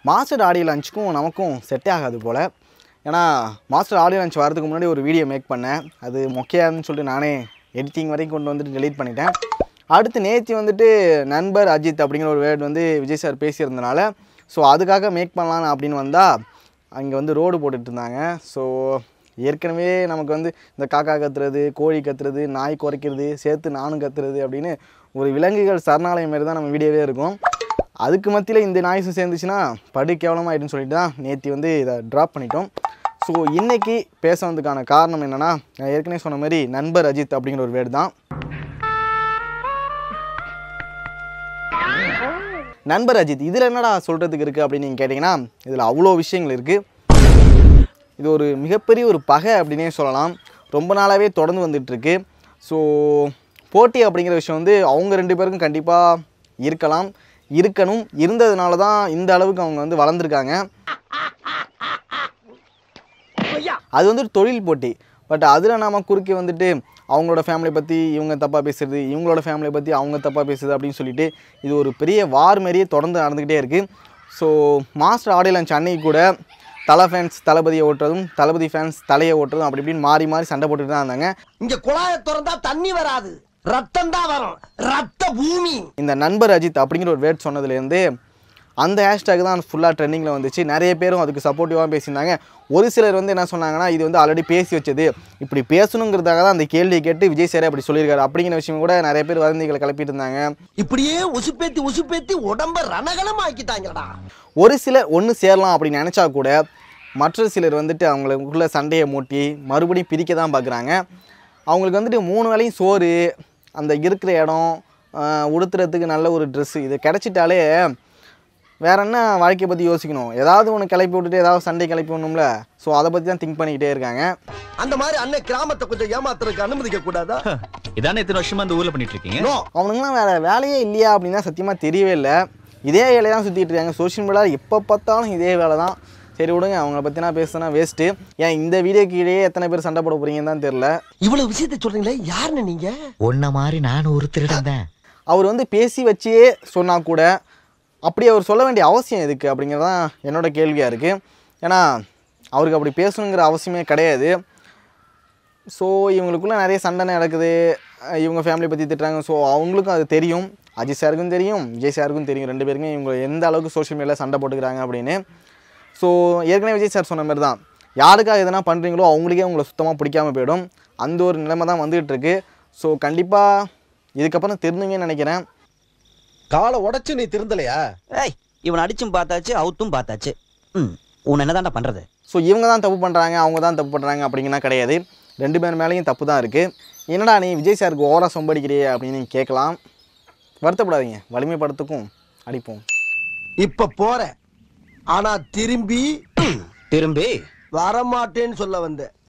master audio லஞ்சுக்கும் நமக்கும் செட்டே ஆகாது போல் ஏன்னா மாஸ்டர் ஆடியோ லஞ்ச் வரதுக்கு முன்னாடி ஒரு வீடியோ மேக் பண்ணேன் அது மொக்கையாதுன்னு சொல்லிட்டு நானே எடிட்டிங் வரைக்கும் கொண்டு வந்துட்டு delete பண்ணிட்டேன் அடுத்து நேற்று வந்துட்டு நண்பர் அஜித் அப்படிங்கிற ஒரு வேர்டு வந்து விஜய் சார் பேசியிருந்தனால ஸோ அதுக்காக மேக் பண்ணலாம் அப்படின்னு வந்தால் அங்கே வந்து ரோடு போட்டுட்டு இருந்தாங்க ஸோ ஏற்கனவே நமக்கு வந்து இந்த காக்கா கத்துறது கோழி கத்துறது நாய் குறைக்கிறது சேர்த்து நானும் கத்துறது அப்படின்னு ஒரு விலங்குகள் சரணாலயம் மாதிரி தான் நம்ம வீடியோவே இருக்கும் அதுக்கு மத்தியில் இந்த நாய்ஸும் சேர்ந்துச்சுன்னா படு கேவலமாயிடுன்னு சொல்லிட்டு தான் நேற்று வந்து இதை ட்ராப் பண்ணிட்டோம் ஸோ இன்னைக்கு பேச வந்ததுக்கான காரணம் என்னென்னா நான் ஏற்கனவே சொன்ன மாதிரி நண்பர் அஜித் அப்படிங்கிற ஒரு வேர்டு தான் நண்பர் அஜித் இதில் என்னடா சொல்கிறதுக்கு இருக்குது அப்படின்னு நீங்கள் கேட்டிங்கன்னா இதில் அவ்வளோ விஷயங்கள் இருக்குது இது ஒரு மிகப்பெரிய ஒரு பகை அப்படின்னே சொல்லலாம் ரொம்ப நாளாகவே தொடர்ந்து வந்துட்டுருக்கு ஸோ போட்டி அப்படிங்கிற விஷயம் வந்து அவங்க ரெண்டு பேருக்கும் கண்டிப்பாக இருக்கலாம் இருக்கணும் இருந்ததுனால தான் இந்த அளவுக்கு அவங்க வந்து வளர்ந்துருக்காங்க அது வந்து ஒரு தொழில் போட்டி பட் அதில் நாம் குறுக்கே வந்துட்டு அவங்களோட ஃபேமிலியை பற்றி இவங்க தப்பாக பேசுறது இவங்களோட ஃபேமிலியை பற்றி அவங்க தப்பாக பேசுறது அப்படின்னு சொல்லிட்டு இது ஒரு பெரிய வார் மாதிரியே தொடர்ந்து நடந்துக்கிட்டே இருக்குது ஸோ மாஸ்டர் ஆடியோ லஞ்ச் அன்னைக்கு கூட தலை ஃபேன்ஸ் தளபதியை ஓட்டுறதும் தளபதி ஃபேன்ஸ் தலையை ஓட்டுறதும் அப்படி இப்படின்னு மாறி மாறி சண்டை போட்டுட்டு தான் இருந்தாங்க இங்க குழாய திறந்தா தண்ணி வராது ரத்தம் தான் வரும் ரத்த பூமி இந்த நண்பர் அஜித் அப்படிங்கிற ஒரு வேர்ட் சொன்னதுலேருந்து அந்த ஹேஷ்டேக் தான் ஃபுல்லாக ட்ரெண்டிங்கில் வந்துச்சு நிறைய பேரும் அதுக்கு சப்போர்ட்டிவாக பேசியிருந்தாங்க ஒரு சிலர் வந்து என்ன சொன்னாங்கன்னா இது வந்து ஆல்ரெடி பேசி வச்சது இப்படி பேசணுங்கிறதுக்காக தான் அந்த கேள்வியை கேட்டு விஜய் சாரே அப்படி சொல்லியிருக்காரு அப்படிங்கிற விஷயம் கூட நிறைய பேர் வதந்திகளை கிளப்பிட்டு இருந்தாங்க இப்படியே உசுப்பேத்தி உசுப்பேத்தி உடம்ப ரணகலம் ஆக்கிட்டாங்கடா ஒரு சிலர் ஒன்று சேரலாம் அப்படின்னு நினச்சா கூட மற்ற சிலர் வந்துட்டு அவங்களுக்குள்ள சண்டையை மூட்டி மறுபடியும் பிரிக்க தான் பார்க்குறாங்க அவங்களுக்கு வந்துட்டு மூணு வேளையும் சோறு அந்த இருக்கிற இடம் ஆஹ், உடுத்துறதுக்கு நல்ல ஒரு ட்ரெஸ்ஸு இது கிடச்சிட்டாலே வேற என்ன வாழ்க்கையை பற்றி யோசிக்கணும் ஏதாவது ஒன்று கிளப்பி விட்டுட்டு ஏதாவது சண்டை கிளப்பி விடணும்ல ஸோ அதை பற்றி தான் திங்க் பண்ணிக்கிட்டே இருக்காங்க அந்த மாதிரி அண்ணன் கிராமத்தை கொஞ்சம் ஏமாத்துறதுக்கு அனுமதிக்க கூடாதா இதானே இத்தனை வருஷமா இந்த ஊர்ல பண்ணிட்டு இருக்கீங்க நோ அவனுங்களாம் வேறு வேலையே இல்லையா அப்படின்னா சத்தியமாக தெரியவே இல்லை இதே வேலையை தான் சுற்றிட்டு இருக்காங்க சோஷியல் மீடியாவில் எப்போ பார்த்தாலும் இதே வேலை தான் சரி விடுங்க அவங்கள பற்றினா பேசுனா வேஸ்ட்டு ஏன் இந்த வீடியோ கீழே எத்தனை பேர் சண்டை போட போகிறீங்கன்னு தான் தெரில இவ்வளவு விஷயத்தை சொல்றீங்களே யாருன்னு நீங்க உன்ன மாதிரி நானும் ஒரு திருடன் தான் அவர் வந்து பேசி வச்சே சொன்னால் கூட அப்படி அவர் சொல்ல வேண்டிய அவசியம் எதுக்கு அப்படிங்கிறது தான் என்னோட கேள்வியாக இருக்குது ஏன்னா அவருக்கு அப்படி பேசணுங்கிற அவசியமே கிடையாது ஸோ இவங்களுக்குள்ள நிறைய சண்டை நடக்குது அஹ் இவங்க ஃபேமிலி பற்றி திட்டுறாங்க ஸோ அவங்களுக்கும் அது தெரியும் அஜித் சாருக்கும் தெரியும் விஜய் சாருக்கும் தெரியும் ரெண்டு பேருமே இவங்க எந்த அளவுக்கு சோஷியல் மீடியாவில் சண்டை போட்டுக்கிறாங்க அப்படின்னு ஸோ ஏற்கனவே விஜய் சார் சொன்ன மாதிரி தான் யாருக்காக எதனா பண்ணுறீங்களோ அவங்களுக்கே உங்களை சுத்தமாக பிடிக்காம போயிடும் அந்த ஒரு நிலைமை தான் வந்துகிட்டு இருக்கு ஸோ கண்டிப்பாக இதுக்கப்புறம் திருந்துங்கன்னு நினைக்கிறேன் காலை உடைச்சு நீ திருந்தலையா ஏய் இவன் அடிச்சும் பார்த்தாச்சு அவுத்தும் பார்த்தாச்சு ம் உன்னை என்னதான்டா பண்றது ஸோ இவங்க தான் தப்பு பண்ணுறாங்க அவங்க தான் தப்பு பண்ணுறாங்க அப்படிங்கன்னா கிடையாது ரெண்டு பேர் மேலேயும் தப்பு தான் இருக்குது என்னடா நீ விஜய் சாருக்கு ஓவரா சொம்படிக்கிறியே அப்படின்னு நீங்க கேட்கலாம் வருத்தப்படாதீங்க வலிமை படத்துக்கும் அடிப்போம் இப்ப போற ஆனா திரும்பி திரும்பி வரமாட்டேன்னு சொல்ல வந்த